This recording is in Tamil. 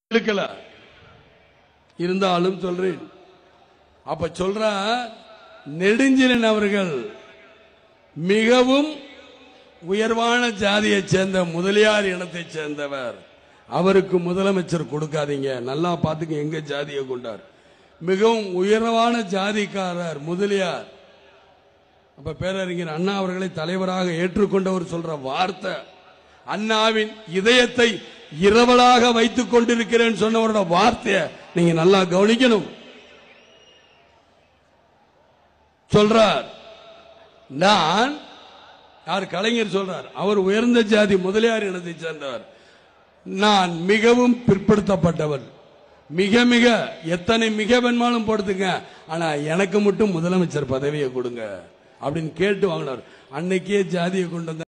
இழுக்கல இருந்தாலும் சொல்றேன் அப்ப சொல்ற நெடுஞ்சிலன் அவர்கள் மிகவும் உயர்வான ஜாதியைச் சேர்ந்த முதலியார் இனத்தைச் சேர்ந்தவர் அவருக்கு முதலமைச்சர் கொடுக்காதீங்க நல்லா பார்த்துக்க எங்க ஜாதியை கொண்டார் மிகவும் உயர்வான ஜாதிக்காரர் முதலியார் அப்ப பேரறிஞர் அண்ணா அவர்களை தலைவராக ஏற்றுக்கொண்டவர் சொல்ற வார்த்தை அண்ணாவின் இதயத்தை இரவலாக வைத்துக் கொண்டிருக்கிறேன் சொன்னவரோட வார்த்தையை நீங்க நல்லா கவனிக்கணும் சொல்றார் நான் யார் கலைஞர் சொல்றார் அவர் உயர்ந்த ஜாதி முதலியார் இனத்தை சேர்ந்தவர் நான் மிகவும் பிற்படுத்தப்பட்டவர் மிக மிக எத்தனை மிக வேணுமாலும் போடுத்துங்க ஆனா எனக்கு மட்டும் முதலமைச்சர் பதவியை கொடுங்க அப்படின்னு கேட்டு வாங்கினார் அன்னைக்கே ஜாதியை கொண்டு வந்த